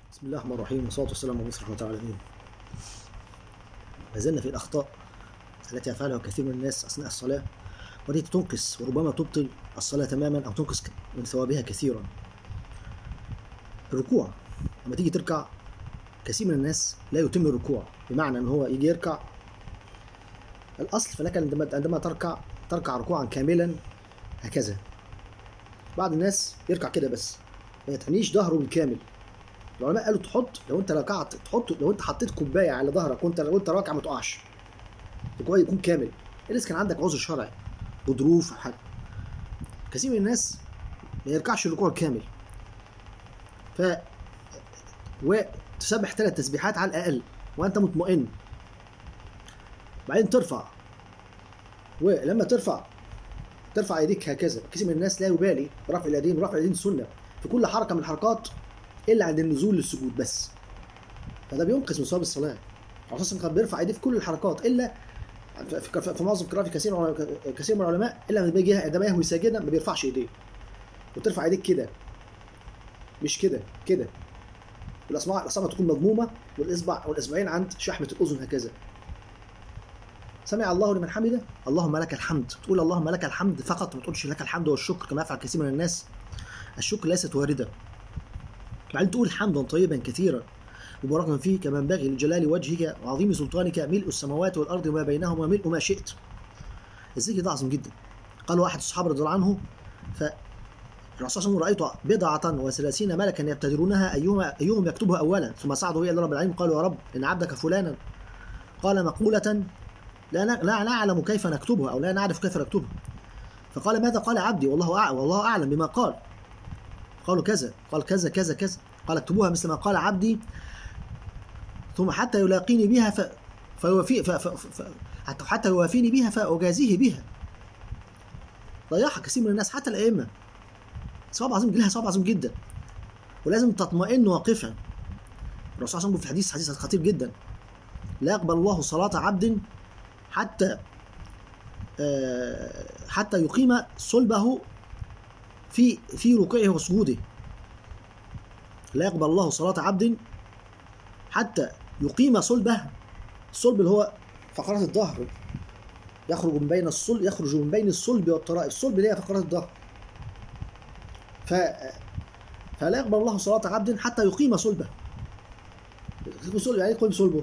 بسم الله الرحمن الرحيم والصلاة والسلام على رسول الله العالمين ما زلنا في الأخطاء التي يفعلها كثير من الناس أثناء الصلاة والتي تنقص وربما تبطل الصلاة تماما أو تنقص من ثوابها كثيرا الركوع لما تيجي تركع كثير من الناس لا يتم الركوع بمعنى أن هو يجي يركع الأصل فلك عندما عندما تركع تركع ركوعا كاملا هكذا بعض الناس يركع كده بس ما يتعنيش ظهره بالكامل العلماء قالوا تحط لو انت ركعت تحط لو انت حطيت كوبايه على ظهرك وانت لو انت راكع ما تقعش الكوبايه يكون كامل الا كان عندك عذر شرعي وظروف حاجه كثير من الناس ما يركعش الركوع الكامل ف وتسبح ثلاث تسبيحات على الاقل وانت مطمئن بعدين ترفع ولما ترفع ترفع ايديك هكذا كثير من الناس لا يبالي برفع اليدين ورفع اليدين سنه في كل حركه من الحركات الا عند النزول للسجود بس فده بينقص من ثواب الصلاه الرسول كان بيرفع ايديه في كل الحركات الا في, في معظم قراءات كثير كثير من العلماء الا لما بيجي عندما يهوي ساجدا ما بيرفعش ايديه وترفع ايديك كده مش كده كده الاصابع الاصابع تكون مضمومه والاصبع والاصبعين عند شحمه الاذن هكذا سمع الله لمن حمده اللهم لك الحمد تقول اللهم لك الحمد فقط ما تقولش لك الحمد والشكر كما يفعل كثير من الناس الشكر ليست وارده بعدين تقول حمدا طيبا كثيرا مباركا فيه كما ينبغي لجلال وجهك وعظيم سلطانك ملء السماوات والارض وما بينهما ملء ما شئت الذكر ده عظيم جدا قال واحد الصحابه رضي الله عنه ف الرسول صلى الله عليه وسلم رأيت بضعة وثلاثين ملكا يبتدرونها أيهما أيهم يكتبها أولا ثم صعدوا إلى رب العالمين قالوا يا رب إن عبدك فلانا قال مقولة لا لا نعلم كيف نكتبها أو لا نعرف كيف نكتبها فقال ماذا قال عبدي والله أعلم والله أعلم بما قال قالوا كذا قال كذا كذا كذا قال اكتبوها مثل ما قال عبدي ثم حتى يلاقيني بها ف... فيوافي ف... ف... ف... حتى حتى يوافيني بها فأجازيه بها ضيعها كثير من الناس حتى الأئمة صعب عظيم لها صعب عظيم جدا ولازم تطمئن واقفا الرسول صلى الله عليه وسلم في حديث حديث خطير جدا لا يقبل الله صلاة عبد حتى حتى يقيم صلبه في في ركوعه وسجوده لا يقبل الله صلاة عبد حتى يقيم صلبه الصلب اللي هو فقرات الظهر يخرج من بين الصلب يخرج من بين الصلب والطرائف الصلب اللي هي فقرات الظهر ف فلا يقبل الله صلاة عبد حتى يقيم صلبه يقيم صلبه يعني يقيم صلبه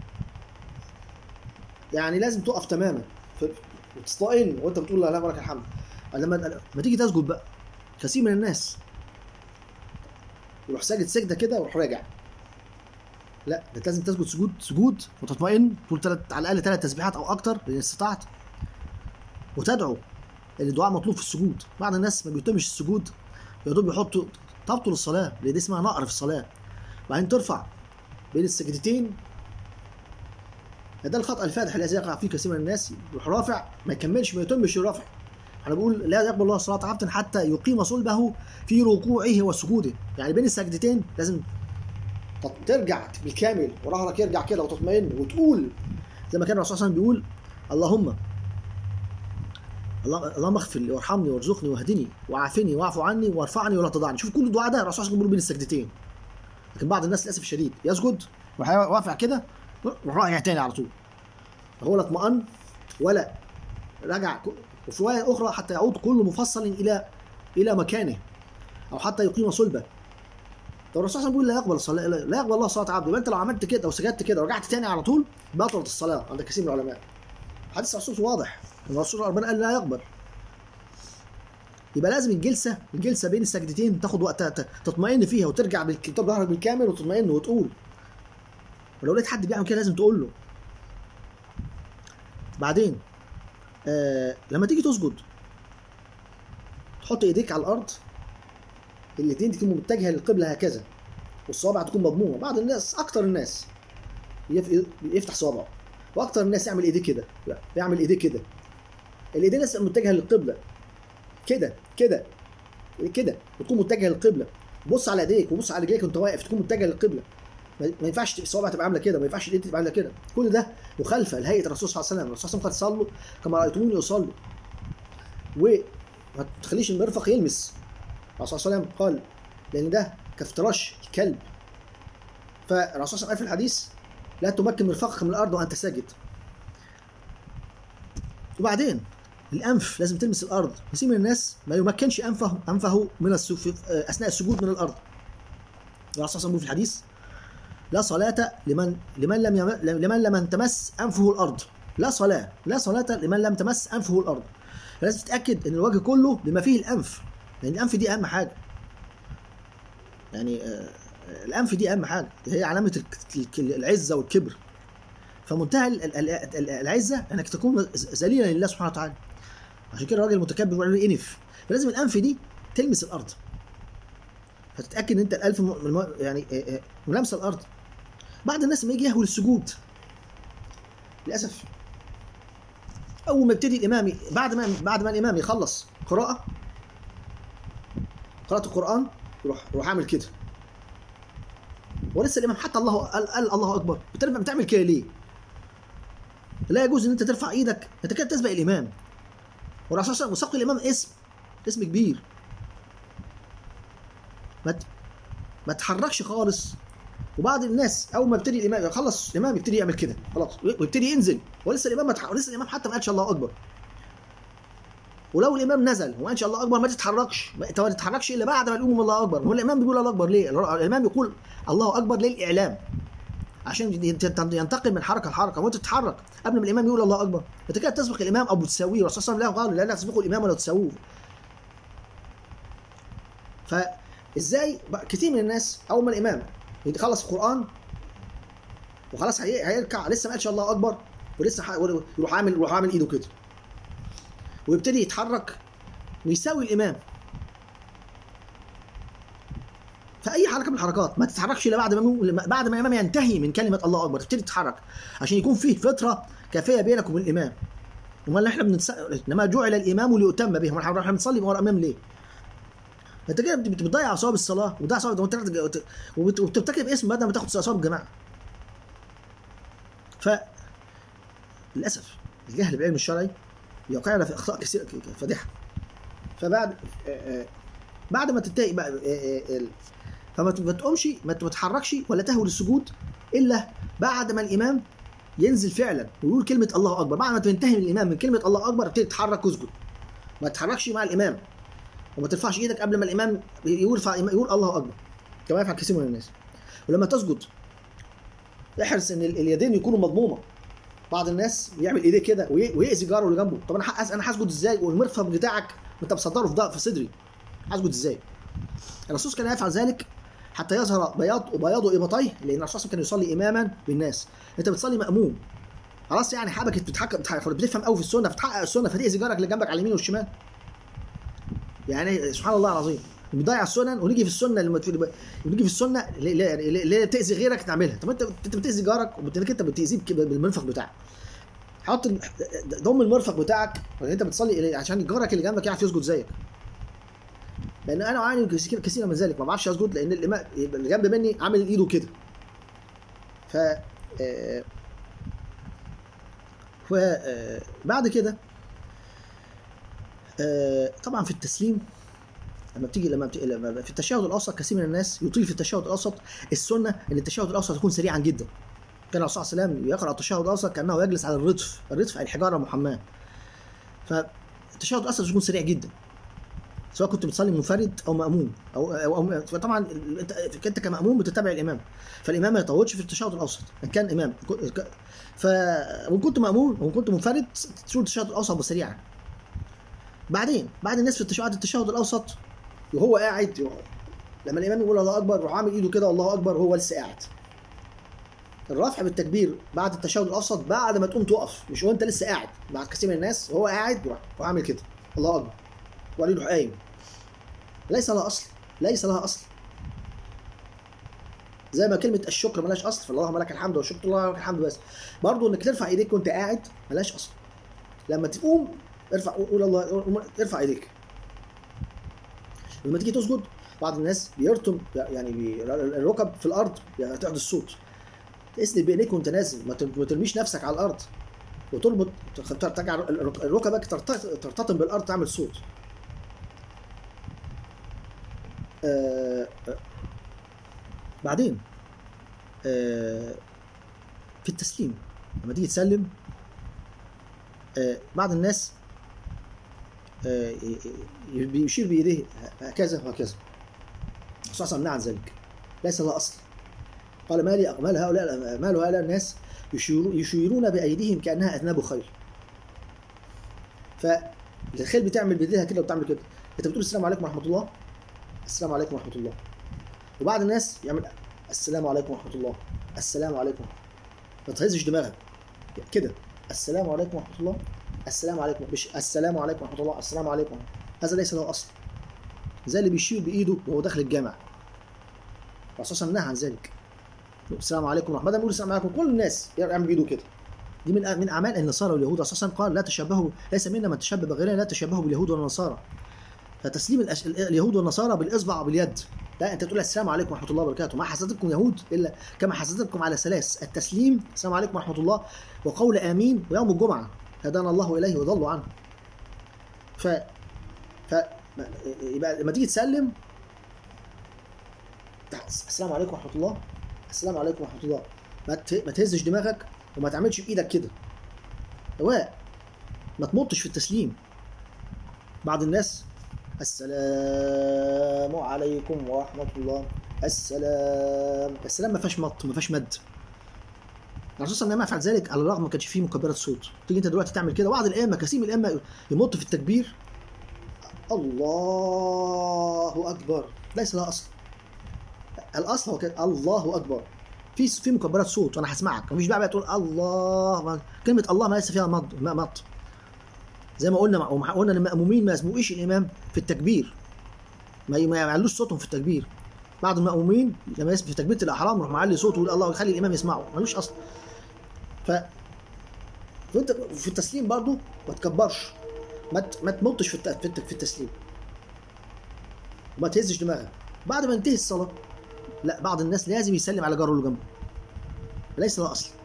يعني لازم تقف تماما وتستطئن وانت بتقول لا لك الحمد لما لما تيجي تسجد بقى كثير من الناس يروح ساجد سجده كده ويروح راجع لا ده لازم تسجد سجود سجود وتطمئن تقول تلت على الاقل ثلاث تسبيحات او اكتر ان استطعت وتدعو لان الدعاء مطلوب في السجود بعض الناس ما بيتمش السجود يا دوب يحطوا تبطل الصلاه لان دي اسمها نقر في الصلاه بعدين ترفع بين السجدتين ده الخطا الفادح الذي يقع فيه كثير من الناس يروح رافع ما يكملش ما يتمش الرفع انا بقول لا يقبل الله صلاه عبد حتى يقيم صلبه في ركوعه وسجوده يعني بين السجدتين لازم ترجع بالكامل وظهرك يرجع كده وتطمئن وتقول زي ما كان الرسول صلى الله عليه وسلم بيقول اللهم اللهم اغفر لي وارحمني وارزقني واهدني وعافني واعف عني وارفعني ولا تضعني شوف كل الدعاء ده الرسول صلى الله عليه وسلم بيقول بين السجدتين لكن بعض الناس للاسف الشديد يسجد ويرفع كده راجع تاني على طول هو لا اطمأن ولا رجع وفي روايه اخرى حتى يعود كل مفصل الى الى مكانه او حتى يقيم صلبه طب الرسول صلى الله عليه وسلم بيقول لا يقبل الصلاه لا يقبل الله صلاه عبده يبقى انت لو عملت كده وسجدت كده ورجعت تاني على طول بطلت الصلاه عند كثير من العلماء حديث الرسول واضح ان الرسول ربنا قال لا يقبل يبقى لازم الجلسه الجلسه بين السجدتين تاخد وقت تطمئن فيها وترجع بالكتاب ظهرك بالكامل وتطمئن وتقول ولو لقيت حد بيعمل كده لازم تقول له بعدين آه لما تيجي تسجد تحط ايديك على الارض الايدين تكون متجهه للقبله هكذا والصوابع تكون مضمومه بعض الناس اكتر الناس يفتح صوابعه واكتر الناس يعمل ايديه كده لا يعمل ايديه كده الايدين لسه متجهه للقبله كده كده كده وتكون متجهه للقبله بص على ايديك وبص على رجليك وانت واقف تكون متجهه للقبله ما ينفعش الصوابع تبقى عامله كده ما ينفعش الايد تبقى عامله كده كل ده مخالفه لهيئه الرسول صلى الله عليه وسلم الرسول صلى الله عليه وسلم قال صلوا كما رايتموني اصلي وما تخليش المرفق يلمس الرسول صلى الله عليه وسلم قال لان ده كافتراش الكلب فالرسول صلى الله عليه وسلم قال في الحديث لا تمكن مرفقك من الارض وانت ساجد وبعدين الانف لازم تلمس الارض كثير من الناس ما يمكنش انفه انفه من السف... اثناء السجود من الارض الرسول صلى الله عليه وسلم في الحديث لا صلاة لمن لمن لم يم... لمن لم تمس انفه الارض لا صلاة لا صلاة لمن لم تمس انفه الارض لازم تتاكد ان الوجه كله بما فيه الانف لان الانف دي اهم حاجه يعني آه، الانف دي اهم حاجه هي علامه الك- الك- العزه والكبر فمنتهى ال- ال- ال- العزه انك تكون ذليلا لله سبحانه وتعالى عشان كده الراجل المتكبر بيقول له انف فلازم الانف دي تلمس الارض فتتاكد ان انت الالف م- من- يعني آه، آه، ملامسه الارض بعض الناس لما يجي يهوي السجود للاسف اول ما يبتدي الامام ي- بعد ما بعد ما الامام يخلص قراءه قراءه القران يروح يروح عامل كده ولسه الامام حتى الله قال, قال الله اكبر بتعمل بتعمل كده ليه؟ لا يجوز ان انت ترفع ايدك انت كده تسبق الامام والرسول صلى الله عليه وسلم وسبق الامام اسم اسم كبير ما ت- ما تحركش خالص وبعض الناس اول ما يبتدي الامام يخلص الامام يبتدي يعمل كده خلاص ويبتدي ينزل ولسه الامام ما تح... ولسه الامام حتى ما قالش الله اكبر ولو الامام نزل وما قالش الله اكبر ما تتحركش ما- انت ما تتحركش الا بعد ما يقوم الله اكبر هو الامام بيقول الله اكبر ليه الامام يقول الله اكبر للاعلام عشان ينت- ينتقل من حركه لحركه وانت تتحرك قبل ما الامام يقول الله اكبر انت كده تسبق الامام او بتساويه الرسول صلى الله عليه وسلم قال لا تسبقوا الامام ولا تساووه فازاي بقى كتير من الناس اول ما الامام يخلص القران وخلاص هي- هيركع لسه ما قالش الله اكبر ولسه ح- يروح عامل يروح عامل ايده كده ويبتدي يتحرك ويساوي الامام فاي حركه من الحركات ما تتحركش الا بعد ما بعد ما الامام ينتهي من كلمه الله اكبر تبتدي تتحرك عشان يكون فيه فتره كافيه بينك وبين الامام امال احنا بنتس... انما جعل الامام ليؤتم به امال احنا بنصلي ورا الامام ليه؟ انت كده بت- بتضيع ثواب الصلاه وبتضيع ثواب وانت وبت- وبترتكب اسم بدل ما تاخد ثواب الجماعه ف للاسف الجهل بالعلم الشرعي يوقعنا في اخطاء كثيره ك- ك- فادحه فبعد آه، آه، بعد ما تنتهي بقى آه، آه، ال- فما ت- ما تقومش ما ت- ما تتحركش ولا تهوي للسجود الا بعد ما الامام ينزل فعلا ويقول كلمه الله اكبر بعد ما تنتهي من الامام من كلمه الله اكبر ابتدي تتحرك واسجد ما تتحركش مع الامام وما ترفعش ايدك قبل ما الامام يرفع يقول الله اكبر كما يفعل كثير من الناس ولما تسجد احرص ان ال- اليدين يكونوا مضمومه بعض الناس يعمل ايديه كده وي- ويأذي جاره اللي جنبه طب انا ح- انا هسجد ازاي والمرفق بتاعك انت مصدره في ضغط في صدري هسجد ازاي الرسول كان يفعل ذلك حتى يظهر بياض بياض ابطيه لان الرسول كان يصلي اماما بالناس انت بتصلي ماموم خلاص يعني حبكت بتحقق بتحقق- بتفهم قوي في السنه فتحقق السنه فتاذي جارك اللي جنبك على اليمين والشمال يعني سبحان الله العظيم بنضيع السنن ونيجي في السنه لما تقول- ونيجي في السنه اللي- اللي اللي- اللي تاذي غيرك تعملها طب انت انت بتاذي جارك وبتنك انت بتاذيه بك- بالمرفق بتاعك حط ال- ضم المرفق بتاعك وان انت بتصلي إليه عشان جارك اللي جنبك يعرف يسجد زيك لان انا اعاني كثير- كثيرا من ذلك ما بعرفش اسجد لان الامام اللي جنب مني عامل ايده كده ف آه، ف آه، بعد كده آه، طبعا في التسليم لما بتيجي لما, بتيجي لما في التشهد الاوسط كثير من الناس يطيل في التشهد الاوسط السنه ان التشهد الاوسط يكون سريعا جدا كان الرسول صلى الله عليه وسلم يقرا التشهد الاوسط كانه يجلس على الرطف الرطف اي الحجاره المحماه فالتشهد الاوسط يكون سريع جدا سواء كنت بتصلي منفرد او ماموم او او, أو طبعا انت انت كماموم بتتابع الامام فالامام ما يطولش في التشهد الاوسط ان كان امام ف وان كنت ماموم وان كنت منفرد تشوف التشهد الاوسط سريعا بعدين بعد الناس في التشهد التشهد الاوسط وهو قاعد يروح لما الامام يقول الله اكبر يروح عامل ايده كده الله اكبر وهو لسه قاعد الرفع بالتكبير بعد التشهد الاوسط بعد ما تقوم تقف مش وانت لسه قاعد بعد كثير من الناس وهو قاعد يروح عامل كده الله اكبر وبعدين يروح قايم ليس لها اصل ليس لها اصل زي ما كلمه الشكر ملهاش اصل فاللهم لك الحمد والشكر الله لك الحمد بس برضه انك ترفع ايديك وانت قاعد ملهاش اصل لما تقوم ارفع قول الله ارفع ايديك لما تيجي تسجد بعض الناس بيرتم يعني بي الركب في الارض يعني تحدث صوت تسند بايديك وانت نازل ما ترميش نفسك على الارض وتربط تجعل ركبك ترتطم بالارض تعمل صوت آه بعدين آه، في التسليم لما تيجي تسلم آه، بعض الناس آه، ي- ي- بيشير بيديه هكذا وهكذا الرسول صلى الله عليه وسلم نهى عن ذلك ليس له اصل قال ما لي مال هؤلاء مال هؤلاء الناس يشيرو- يشيرون بايديهم كانها اذناب خيل فالخيل بتعمل بايديها كده وبتعمل كده انت بتقول السلام عليكم ورحمه الله السلام عليكم ورحمه الله وبعض الناس يعمل السلام عليكم ورحمه الله السلام عليكم ما تهزش دماغك كده السلام عليكم ورحمه الله السلام عليكم مش السلام عليكم ورحمه الله السلام عليكم هذا ليس له اصل زي اللي بيشير بايده وهو داخل الجامع الرسول صلى الله عليه وسلم نهى عن ذلك السلام عليكم ورحمه الله بيقول السلام عليكم كل الناس يعمل بايده كده دي من من اعمال النصارى واليهود الرسول صلى الله عليه وسلم قال لا تشبهوا ليس منا من تشبه بغيرنا لا تشبهوا باليهود والنصارى فتسليم الأش... اليهود والنصارى بالاصبع وباليد لا انت تقول السلام عليكم ورحمه الله وبركاته ما حسدتكم يهود الا كما حسدتكم على ثلاث التسليم السلام عليكم ورحمه الله وقول امين ويوم الجمعه هدانا الله اليه وضلوا عنه ف ف ما- يبقى لما تيجي تسلم تع- السلام عليكم ورحمه الله السلام عليكم ورحمه الله ما ت- ما تهزش دماغك وما تعملش بايدك كده هواء ما تمطش في التسليم بعض الناس السلام عليكم ورحمة الله السلام السلام ما فيهاش مط ما فيهاش مد الرسول صلى الله عليه وسلم يفعل ذلك على الرغم ما كانش فيه مكبرات صوت تيجي انت دلوقتي تعمل كده بعض الائمه كثير من الائمه يمط في التكبير الله اكبر ليس لها اصل الاصل هو كده الله اكبر في في مكبرات صوت وانا هسمعك مفيش داعي بقى تقول الله ما- كلمه الله ما ليس فيها مض ما مط زي ما قلنا وما قلنا المأمومين ما يسمعوش الإمام في التكبير ما ما يعلوش صوتهم في التكبير بعض المأمومين لما يسمع في تكبيرة الإحرام يروح معلي صوته ويقول الله ويخلي الإمام يسمعه ملوش أصل ف فأنت في التسليم برضو ما تكبرش ما ت- ما تمطش في الت- في الت- في التسليم وما تهزش دماغك بعد ما ينتهي الصلاة لا بعض الناس لازم يسلم على جاره اللي جنبه ليس له أصل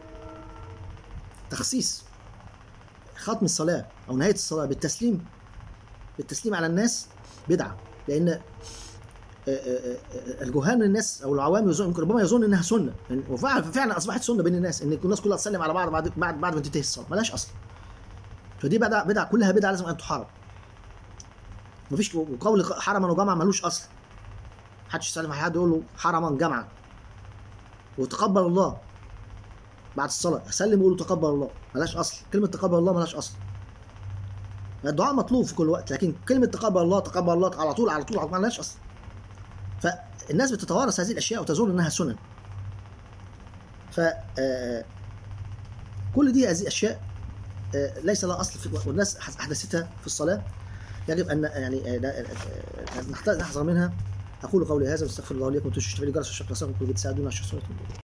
تخصيص ختم الصلاة أو نهاية الصلاة بالتسليم بالتسليم على الناس بدعة لأن آه، آه، آه، الجهال من الناس أو العوام يظن يمكن ربما يظن إنها سنة يعني وفعلا فعلا أصبحت سنة بين الناس إن الناس كلها تسلم على بعض بعد بعد بعد ما تنتهي الصلاة ملهاش أصل فدي بدعة بدعة كلها بدعة لازم أن تحارب مفيش وقول حرما وجمعا ملوش أصل محدش يسلم على حد يقول له حرما جمعا وتقبل الله بعد الصلاة سلم وقول له تقبل الله ملهاش أصل كلمة تقبل الله ملهاش أصل الدعاء مطلوب في كل وقت لكن كلمة تقبل الله تقبل الله على طول على طول على طول ملهاش أصل فالناس بتتوارث هذه الأشياء وتظن أنها سنن ف آه، كل دي هذه أشياء آه، ليس لها أصل في والناس أحدثتها في الصلاة يجب أن يعني آه، لا- آه، نحت- نحذر منها أقول قولي هذا واستغفر الله لي ولكم وتشتغلوا جرس الشكر لكم بتساعدونا على الشكر